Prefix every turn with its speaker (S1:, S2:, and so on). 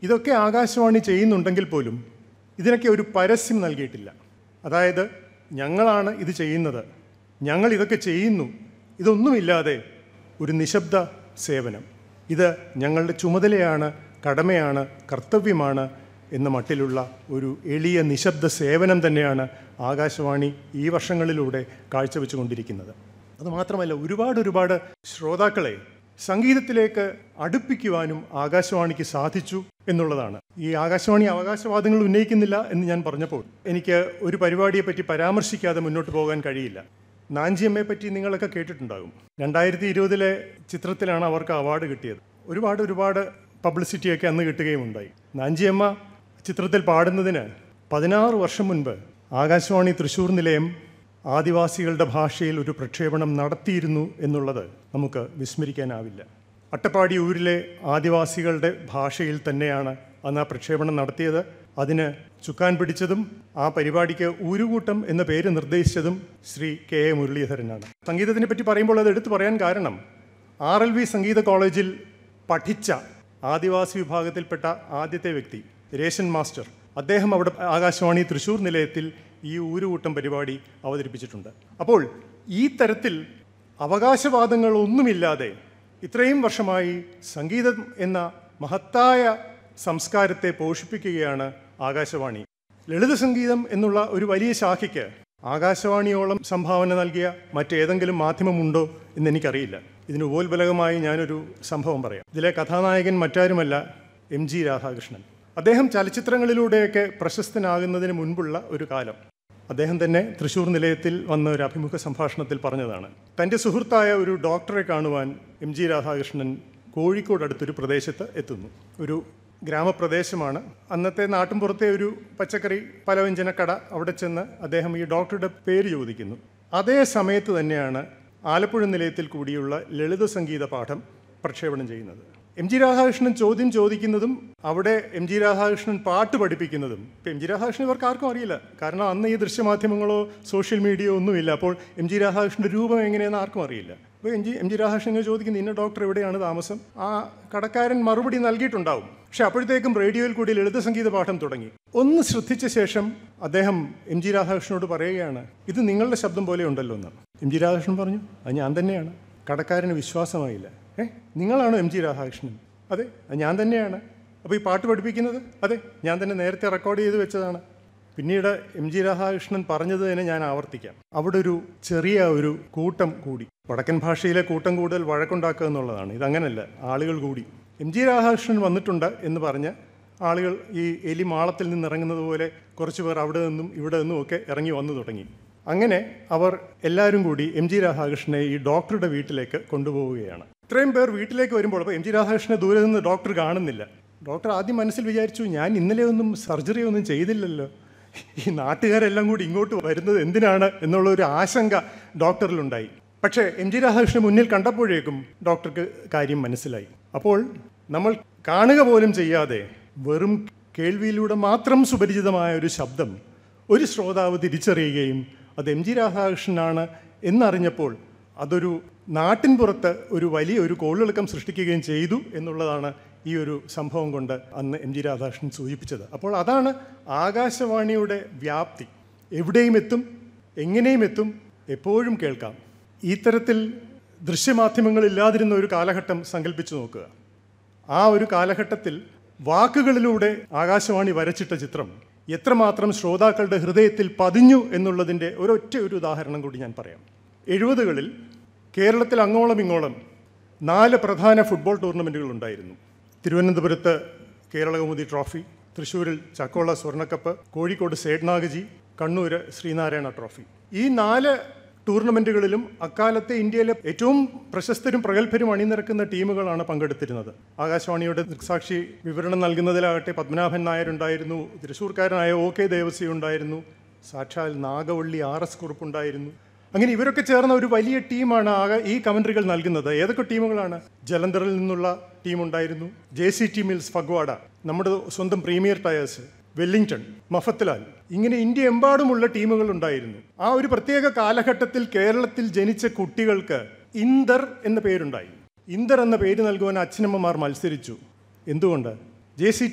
S1: ഇതൊക്കെ ആകാശവാണി ചെയ്യുന്നുണ്ടെങ്കിൽ പോലും ഇതിനൊക്കെ ഒരു പരസ്യം നൽകിയിട്ടില്ല അതായത് ഞങ്ങളാണ് ഇത് ചെയ്യുന്നത് ഞങ്ങൾ ഇതൊക്കെ ചെയ്യുന്നു ഇതൊന്നുമില്ലാതെ ഒരു നിശബ്ദ സേവനം ഇത് ഞങ്ങളുടെ ചുമതലയാണ് കടമയാണ് കർത്തവ്യമാണ് എന്ന മട്ടിലുള്ള ഒരു എളിയ നിശബ്ദ സേവനം തന്നെയാണ് ആകാശവാണി ഈ വർഷങ്ങളിലൂടെ കാഴ്ചവെച്ചുകൊണ്ടിരിക്കുന്നത് അതുമാത്രമല്ല ഒരുപാട് ഒരുപാട് ശ്രോതാക്കളെ സംഗീതത്തിലേക്ക് അടുപ്പിക്കുവാനും ആകാശവാണിക്ക് സാധിച്ചു എന്നുള്ളതാണ് ഈ ആകാശവാണി അവകാശവാദങ്ങൾ ഉന്നയിക്കുന്നില്ല എന്ന് ഞാൻ പറഞ്ഞപ്പോൾ എനിക്ക് ഒരു പരിപാടിയെപ്പറ്റി പരാമർശിക്കാതെ മുന്നോട്ട് പോകാൻ കഴിയില്ല നാഞ്ചിയമ്മയെ പറ്റി നിങ്ങളൊക്കെ കേട്ടിട്ടുണ്ടാകും രണ്ടായിരത്തി ഇരുപതിലെ ചിത്രത്തിലാണ് അവർക്ക് അവാർഡ് കിട്ടിയത് ഒരുപാട് ഒരുപാട് പബ്ലിസിറ്റിയൊക്കെ അന്ന് കിട്ടുകയുമുണ്ടായി നാഞ്ചിയമ്മ ചിത്രത്തിൽ പാടുന്നതിന് പതിനാറ് വർഷം മുൻപ് ആകാശവാണി തൃശ്ശൂർ നിലയം ആദിവാസികളുടെ ഭാഷയിൽ ഒരു പ്രക്ഷേപണം നടത്തിയിരുന്നു എന്നുള്ളത് നമുക്ക് വിസ്മരിക്കാനാവില്ല അട്ടപ്പാടി ഊരിലെ ആദിവാസികളുടെ ഭാഷയിൽ തന്നെയാണ് അന്ന് ആ പ്രക്ഷേപണം നടത്തിയത് അതിന് ചുക്കാൻ പിടിച്ചതും ആ പരിപാടിക്ക് ഊരുകൂട്ടം എന്ന പേര് നിർദ്ദേശിച്ചതും ശ്രീ കെ എ മുരളീധരനാണ് സംഗീതത്തിനെ പറ്റി പറയുമ്പോൾ അത് എടുത്തു പറയാൻ കാരണം ആർ എൽ വി സംഗീത കോളേജിൽ പഠിച്ച ആദിവാസി വിഭാഗത്തിൽപ്പെട്ട ആദ്യത്തെ വ്യക്തി രേഷൻ മാസ്റ്റർ അദ്ദേഹം അവിടെ ആകാശവാണി തൃശ്ശൂർ നിലയത്തിൽ ഈ ഊരുകൂട്ടം പരിപാടി അവതരിപ്പിച്ചിട്ടുണ്ട് അപ്പോൾ ഈ തരത്തിൽ അവകാശവാദങ്ങൾ ഒന്നുമില്ലാതെ ഇത്രയും വർഷമായി സംഗീതം എന്ന മഹത്തായ സംസ്കാരത്തെ പോഷിപ്പിക്കുകയാണ് ആകാശവാണി ലളിത സംഗീതം എന്നുള്ള ഒരു വലിയ ശാഖയ്ക്ക് ആകാശവാണിയോളം സംഭാവന നൽകിയ മറ്റേതെങ്കിലും മാധ്യമമുണ്ടോ എന്ന് എനിക്കറിയില്ല ഇതിന് ഉപോത്ബലകമായി ഞാനൊരു സംഭവം പറയാം ഇതിലെ കഥാനായകൻ മറ്റാരുമല്ല എം ജി രാധാകൃഷ്ണൻ അദ്ദേഹം ചലച്ചിത്രങ്ങളിലൂടെയൊക്കെ പ്രശസ്തനാകുന്നതിന് മുൻപുള്ള ഒരു കാലം അദ്ദേഹം തന്നെ തൃശ്ശൂർ നിലയത്തിൽ വന്ന ഒരു അഭിമുഖ സംഭാഷണത്തിൽ പറഞ്ഞതാണ് തൻ്റെ സുഹൃത്തായ ഒരു ഡോക്ടറെ കാണുവാൻ എം ജി രാധാകൃഷ്ണൻ കോഴിക്കോട് അടുത്തൊരു പ്രദേശത്ത് എത്തുന്നു ഒരു ഗ്രാമപ്രദേശമാണ് അന്നത്തെ നാട്ടിൻപുറത്തെ ഒരു പച്ചക്കറി പലവ്യഞ്ജനക്കട അവിടെ ചെന്ന് അദ്ദേഹം ഈ ഡോക്ടറുടെ പേര് ചോദിക്കുന്നു അതേ സമയത്ത് തന്നെയാണ് ആലപ്പുഴ നിലയത്തിൽ കൂടിയുള്ള ലളിത സംഗീത പാഠം പ്രക്ഷേപണം ചെയ്യുന്നത് എം ജി രാധാകൃഷ്ണൻ ചോദ്യം ചോദിക്കുന്നതും അവിടെ എം ജി രാധാകൃഷ്ണൻ പാട്ട് പഠിപ്പിക്കുന്നതും ഇപ്പം എം ജി രാധാകൃഷ്ണൻ ഇവർക്ക് ആർക്കും അറിയില്ല കാരണം അന്ന് ഈ ദൃശ്യമാധ്യമങ്ങളോ സോഷ്യൽ മീഡിയയോ ഒന്നുമില്ല അപ്പോൾ എം ജി രാധാകൃഷ്ണൻ്റെ രൂപം എങ്ങനെയെന്ന് ആർക്കും അറിയില്ല അപ്പോൾ M G M G Radhakrishnan ഇങ്ങനെ ചോദിക്കുന്നു ഇന്ന ഡോക്ടർ എവിടെയാണ് താമസം ആ കടക്കാരൻ മറുപടി നൽകിയിട്ടുണ്ടാവും പക്ഷെ അപ്പോഴത്തേക്കും റേഡിയോയിൽ കൂടി ലളിത സംഗീത പാഠം തുടങ്ങി ഒന്ന് ശ്രദ്ധിച്ച ശേഷം അദ്ദേഹം എം ജി രാധാകൃഷ്ണനോട് പറയുകയാണ് ഇത് നിങ്ങളുടെ ശബ്ദം പോലെ ഉണ്ടല്ലോ എന്ന് എം ജി രാധാകൃഷ്ണൻ പറഞ്ഞു അത് ഞാൻ തന്നെയാണ് കടക്കാരന് വിശ്വാസമായില്ല ഏ നിങ്ങളാണോ എം ജി രാധാകൃഷ്ണൻ അതെ അത് ഞാൻ തന്നെയാണ് അപ്പോൾ ഈ പാട്ട് പഠിപ്പിക്കുന്നത് അതെ ഞാൻ തന്നെ നേരത്തെ റെക്കോർഡ് ചെയ്ത് വെച്ചതാണ് പിന്നീട് എം ജി രാധാകൃഷ്ണൻ പറഞ്ഞത് തന്നെ ഞാൻ ആവർത്തിക്കാം അവിടെ ഒരു ചെറിയ ഒരു കൂട്ടം കൂടി വടക്കൻ ഭാഷയിലെ കൂട്ടം കൂടുതൽ വഴക്കുണ്ടാക്കുക എന്നുള്ളതാണ് ഇതങ്ങനല്ല ആളുകൾ കൂടി എം ജി രാധാകൃഷ്ണൻ വന്നിട്ടുണ്ട് എന്ന് പറഞ്ഞ് ആളുകൾ ഈ എലി മാളത്തിൽ നിന്ന് ഇറങ്ങുന്നത് പോലെ കുറച്ച് പേർ അവിടെ നിന്നും ഇവിടെ നിന്നും ഒക്കെ ഇറങ്ങി വന്നു തുടങ്ങി അങ്ങനെ അവർ എല്ലാവരും കൂടി എം ജി രാധാകൃഷ്ണനെ ഈ ഡോക്ടറുടെ വീട്ടിലേക്ക് കൊണ്ടുപോവുകയാണ് ഇത്രയും പേർ വീട്ടിലേക്ക് വരുമ്പോൾ അപ്പോൾ എം ജി രാധാകൃഷ്ണനെ ദൂരെ നിന്ന് ഡോക്ടർ കാണുന്നില്ല ഡോക്ടർ ആദ്യം മനസ്സിൽ വിചാരിച്ചു ഞാൻ ഇന്നലെ ഒന്നും സർജറി ഒന്നും ചെയ്തില്ലല്ലോ ഈ നാട്ടുകാരെല്ലാം കൂടി ഇങ്ങോട്ട് വരുന്നത് എന്തിനാണ് എന്നുള്ള ഒരു ആശങ്ക ഡോക്ടറിലുണ്ടായി പക്ഷേ എം ജി രാധാകൃഷ്ണൻ മുന്നിൽ കണ്ടപ്പോഴേക്കും ഡോക്ടർക്ക് കാര്യം മനസ്സിലായി അപ്പോൾ നമ്മൾ കാണുക പോലും ചെയ്യാതെ വെറും കേൾവിയിലൂടെ മാത്രം സുപരിചിതമായ ഒരു ശബ്ദം ഒരു ശ്രോതാവ് തിരിച്ചറിയുകയും അത് എം ജി രാധാകൃഷ്ണനാണ് എന്നറിഞ്ഞപ്പോൾ അതൊരു നാട്ടിൻ പുറത്ത് ഒരു വലിയ ഒരു കോളിളക്കം സൃഷ്ടിക്കുകയും ചെയ്തു എന്നുള്ളതാണ് ഈ ഒരു സംഭവം കൊണ്ട് അന്ന് എം ജി രാധാകൃഷ്ണൻ സൂചിപ്പിച്ചത് അപ്പോൾ അതാണ് ആകാശവാണിയുടെ വ്യാപ്തി എവിടെയും എത്തും എങ്ങനെയും എത്തും എപ്പോഴും കേൾക്കാം ഈ തരത്തിൽ ദൃശ്യമാധ്യമങ്ങളില്ലാതിരുന്ന ഒരു കാലഘട്ടം സങ്കല്പിച്ചു നോക്കുക ആ ഒരു കാലഘട്ടത്തിൽ വാക്കുകളിലൂടെ ആകാശവാണി വരച്ചിട്ട ചിത്രം എത്രമാത്രം ശ്രോതാക്കളുടെ ഹൃദയത്തിൽ പതിഞ്ഞു എന്നുള്ളതിൻ്റെ ഒരൊറ്റ ഒരു ഉദാഹരണം കൂടി ഞാൻ പറയാം എഴുപതുകളിൽ കേരളത്തിൽ അങ്ങോളം ഇങ്ങോളം നാല് പ്രധാന ഫുട്ബോൾ ടൂർണമെൻറ്റുകൾ ഉണ്ടായിരുന്നു തിരുവനന്തപുരത്ത് കേരളകൗമുദി ട്രോഫി തൃശ്ശൂരിൽ ചക്കോള സ്വർണ്ണക്കപ്പ് കോഴിക്കോട് സേഡ്നാഗജി കണ്ണൂർ ശ്രീനാരായണ ട്രോഫി ഈ നാല് ടൂർണമെൻറ്റുകളിലും അക്കാലത്തെ ഇന്ത്യയിലെ ഏറ്റവും പ്രശസ്തരും പ്രഗത്ഭരും അണിനിരക്കുന്ന ടീമുകളാണ് പങ്കെടുത്തിരുന്നത് ആകാശവാണിയുടെ ദൃക്സാക്ഷി വിവരണം നൽകുന്നതിലാകട്ടെ പത്മനാഭൻ നായർ ഉണ്ടായിരുന്നു തൃശ്ശൂർക്കാരനായ ഒ കെ ദേവസി ഉണ്ടായിരുന്നു സാക്ഷാൽ നാഗവള്ളി ആർ എസ് കുറുപ്പുണ്ടായിരുന്നു അങ്ങനെ ഇവരൊക്കെ ചേർന്ന ഒരു വലിയ ടീമാണ് ആകെ ഈ കമൻട്രികൾ നൽകുന്നത് ഏതൊക്കെ ടീമുകളാണ് ജലന്ധറിൽ നിന്നുള്ള ടീമുണ്ടായിരുന്നു J C T mills Phagwara നമ്മുടെ സ്വന്തം പ്രീമിയർ ടയേഴ്സ് വെല്ലിംഗ്ടൺ മഫത്ലാൽ ഇങ്ങനെ ഇന്ത്യ എമ്പാടുമുള്ള ടീമുകൾ ഉണ്ടായിരുന്നു ആ ഒരു പ്രത്യേക കാലഘട്ടത്തിൽ കേരളത്തിൽ ജനിച്ച കുട്ടികൾക്ക് ഇന്ദർ എന്ന പേരുണ്ടായി ഇന്ദർ എന്ന പേര് നൽകുവാൻ അച്ഛനമ്മമാർ മത്സരിച്ചു എന്തുകൊണ്ട് ജെ സി